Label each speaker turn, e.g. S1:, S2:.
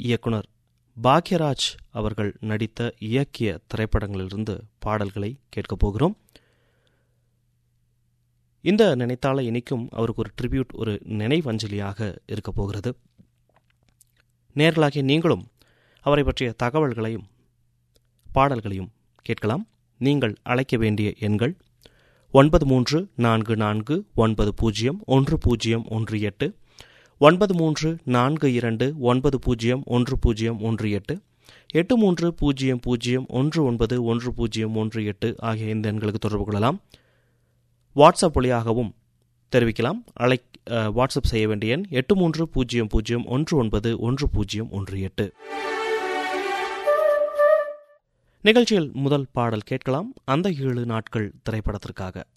S1: இயக்குனர் பாக்யராஜ் அவர்கள் நடித்த இயக்கிய திரைப்படங்களிலிருந்து பாடல்களை கேட்கப் போகிறோம் இந்த நினைத்தால இனிக்கும் அவருக்கு ஒரு ட்ரிபியூட் ஒரு நினைவஞ்சலியாக இருக்க போகிறது நேர்களாகிய நீங்களும் அவரை பற்றிய தகவல்களையும் பாடல்களையும் கேட்கலாம் நீங்கள் அழைக்க வேண்டிய எண்கள் ஒன்பது மூன்று நான்கு நான்கு ஒன்பது பூஜ்ஜியம் ஒன்று பூஜ்ஜியம் ஒன்று எட்டு ஒன்பது மூன்று நான்கு இரண்டு ஒன்பது பூஜ்ஜியம் ஒன்று பூஜ்ஜியம் ஒன்று எட்டு எட்டு மூன்று பூஜ்ஜியம் பூஜ்ஜியம் ஒன்று ஒன்பது ஒன்று பூஜ்ஜியம் ஒன்று எட்டு ஆகிய இந்த எண்களுக்கு தொடர்பு கொள்ளலாம் வாட்ஸ்அப் வழியாகவும் தெரிவிக்கலாம் அழை வாட்ஸ்அப் செய்ய வேண்டிய எண் எட்டு மூன்று பூஜ்ஜியம் பூஜ்ஜியம் ஒன்று ஒன்பது ஒன்று பூஜ்ஜியம் ஒன்று எட்டு நிகழ்ச்சியில் முதல் பாடல் கேட்கலாம் அந்த ஏழு நாட்கள் திரைப்படத்திற்காக